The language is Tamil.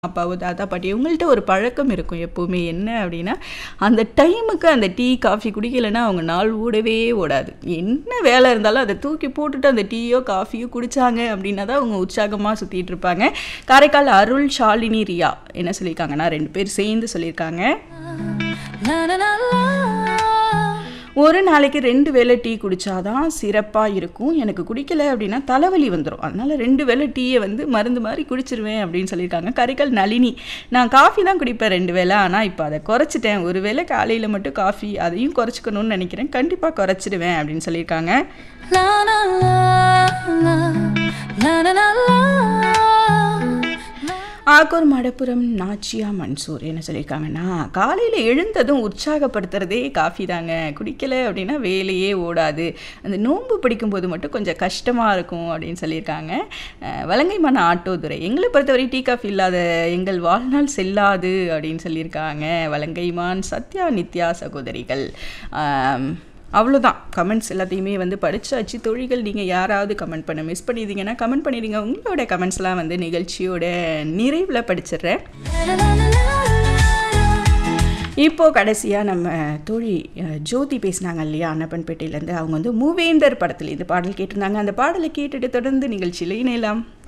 அப்பாவோ, தாத்தா, பாட்டி இவங்கள்ட்ட ஒரு பழக்கம் இருக்கும் எப்பவுமே. என்ன அப்டின்னா, அந்த டைமுக்கு அந்த டீ, காஃபி குடிக்கலன்னா அவங்க நாள் ஓடவே ஓடாது. என்ன வேல இருந்தாலும் அத தூக்கி போட்டுட்டு அந்த டீயோ, காஃபியோ குடிச்சாங்க அப்டின்னா தான் அவங்க உற்சாகமா சுத்திட்டு இருப்பாங்க. காரைக்கால் அருள், ஷாலினி, ரியா என்ன சொல்லியிருக்காங்கன்னா, 2 பேர் சேர்ந்து சொல்லியிருக்காங்க. ஒரு நாளைக்கு 2 வேள டீ குடிச்சா தான் சிறப்பா இருக்கும். எனக்கு குடிக்கல அப்டின்னா தலைவலி வந்துரும். அதனால 2 வேள டீய வந்து மருந்து மாரி குடிச்சிருவேன் அப்டின்னு சொல்லியிருக்காங்க. காரைக்கால் நளினி, நான் காஃபி தான் குடிப்பேன் 2 வேள. ஆனா இப்ப அத குறைச்சுட்டேன். ஒரு வேள காலையில மட்டும் காஃபி அதையும் குறைச்சுக்கணும்னு நெனைக்கிறேன். கண்டிப்பா குறைச்சிடுவேன் அப்டின்னு சொல்லியிருக்காங்க. ஆக்கூர் மடப்புரம் நாச்சியா மன்சூர் என்ன சொல்லியிருக்காங்கன்னா, காலையில எழுந்ததும் உற்சாகப்படுத்துறதே காஃபி தாங்க. குடிக்கல அப்டின்னா வேலையே ஓடாது. அந்த நோன்பு பிடிக்கும்போது மட்டும் கொஞ்சம் கஷ்டமா இருக்கும் அப்டின்னு சொல்லியிருக்காங்க. அ வலங்கைமான் ஆட்டோதுரை, எங்கள பொறுத்தவரை டீ, காஃபி இல்லாத எங்கள் வாழ்நாள் செல்லாது அப்டின்னு சொல்லியிருக்காங்க. வலங்கைமான் சத்யா, நித்யா சகோதரிகள். ஆம். அவ்வளோதான். கமெண்ட்ஸ் எல்லாத்தையுமே வந்து படிச்சாச்சு. தோழிகள் நீங்க யாராவது கமெண்ட் பண்ண மிஸ் பண்ணியிருந்தீங்கன்னா, கமெண்ட் பண்ணிடுங்க. உங்களோட கமெண்ட்ஸ்லாம் வந்து நிகழ்ச்சியோட நிறைவுல படிச்சிடுறேன். இப்போ கடைசியா நம்ம தோழி அ ஜோதி பேசினாங்க இல்லையா? அன்னப்பன்பேட்டையிலேருந்து. அவங்க வந்து மூவேந்தர் படத்துல இந்த பாடல் கேட்டிருந்தாங்க. அந்த பாடல கேட்டுட்டு தொடர்ந்து நிகழ்ச்சியில இணையலாம்.